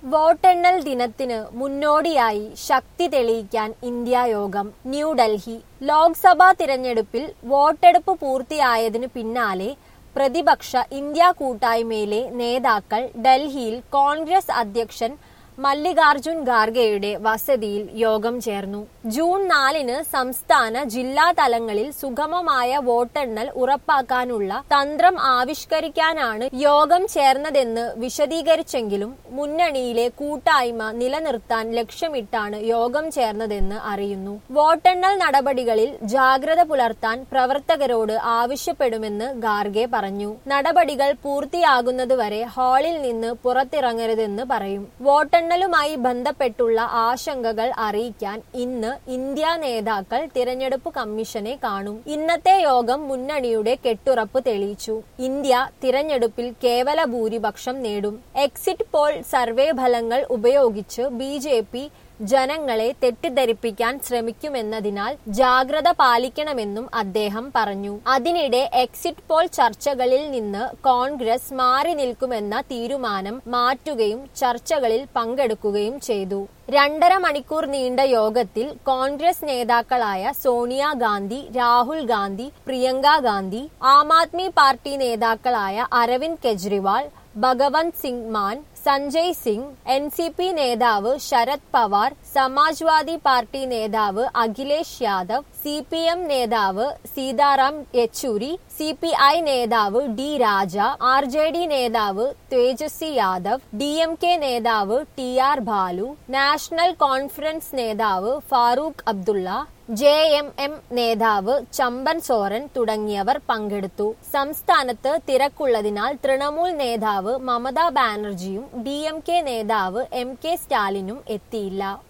വോട്ടെണ്ണൽ ദിനത്തിന് മുന്നോടിയായി ശക്തി തെളിയിക്കാൻ ഇന്ത്യ യോഗം ന്യൂഡൽഹി ലോക്സഭാ തിരഞ്ഞെടുപ്പിൽ വോട്ടെടുപ്പ് പൂർത്തിയായതിനു പിന്നാലെ പ്രതിപക്ഷ ഇന്ത്യ കൂട്ടായ്മയിലെ നേതാക്കൾ ഡൽഹിയിൽ കോൺഗ്രസ് അധ്യക്ഷൻ മല്ലികാർജുൻ ഖാർഗെയുടെ വസതിയിൽ യോഗം ചേർന്നു ജൂൺ നാലിന് സംസ്ഥാന ജില്ലാ തലങ്ങളിൽ സുഗമമായ വോട്ടെണ്ണൽ ഉറപ്പാക്കാനുള്ള തന്ത്രം ആവിഷ്കരിക്കാനാണ് യോഗം ചേർന്നതെന്ന് വിശദീകരിച്ചെങ്കിലും മുന്നണിയിലെ കൂട്ടായ്മ നിലനിർത്താൻ ലക്ഷ്യമിട്ടാണ് യോഗം ചേർന്നതെന്ന് അറിയുന്നു വോട്ടെണ്ണൽ നടപടികളിൽ ജാഗ്രത പുലർത്താൻ പ്രവർത്തകരോട് ആവശ്യപ്പെടുമെന്ന് ഖാർഗെ പറഞ്ഞു നടപടികൾ പൂർത്തിയാകുന്നതുവരെ ഹാളിൽ നിന്ന് പുറത്തിറങ്ങരുതെന്ന് പറയും വോട്ടെണ്ണലുമായി ബന്ധപ്പെട്ടുള്ള ആശങ്കകൾ അറിയിക്കാൻ ഇന്ന് ഇന്ത്യ നേതാക്കൾ തിരഞ്ഞെടുപ്പ് കമ്മീഷനെ കാണും ഇന്നത്തെ യോഗം മുന്നണിയുടെ കെട്ടുറപ്പ് തെളിയിച്ചു ഇന്ത്യ തിരഞ്ഞെടുപ്പിൽ കേവല ഭൂരിപക്ഷം നേടും എക്സിറ്റ് പോൾ സർവേ ഫലങ്ങൾ ഉപയോഗിച്ച് ബി ജനങ്ങളെ തെറ്റിദ്ധരിപ്പിക്കാൻ ശ്രമിക്കുമെന്നതിനാൽ ജാഗ്രത പാലിക്കണമെന്നും അദ്ദേഹം പറഞ്ഞു അതിനിടെ എക്സിറ്റ് പോൾ ചർച്ചകളിൽ നിന്ന് കോൺഗ്രസ് മാറി നിൽക്കുമെന്ന തീരുമാനം മാറ്റുകയും ചർച്ചകളിൽ പങ്കെടുക്കുകയും ചെയ്തു രണ്ടര മണിക്കൂർ നീണ്ട യോഗത്തിൽ കോൺഗ്രസ് നേതാക്കളായ സോണിയാഗാന്ധി രാഹുൽ ഗാന്ധി പ്രിയങ്ക ഗാന്ധി ആം ആദ്മി പാർട്ടി നേതാക്കളായ Arvind Kejriwal Bhagwant Singh Mann Sanjay Singh N C P നേതാവ് ശരത് പവാർ സമാജ്വാദി പാർട്ടി നേതാവ് Akhilesh Yadav C P M നേതാവ് Sitaram Yechury C P I നേതാവ് D Raja R J D നേതാവ് Tejashwi Yadav D M K നേതാവ് T R Baalu national conference നേതാവ് Farooq Abdullah J M M നേതാവ് ചമ്പൻ സോറൻ തുടങ്ങിയവർ പങ്കെടുത്തു സംസ്ഥാനത്ത് തിരക്കുള്ളതിനാൽ തൃണമൂൽ നേതാവ് മമതാ ബാനർജിയും ഡി എം കെ നേതാവ് എം കെ സ്റ്റാലിനും എത്തിയില്ല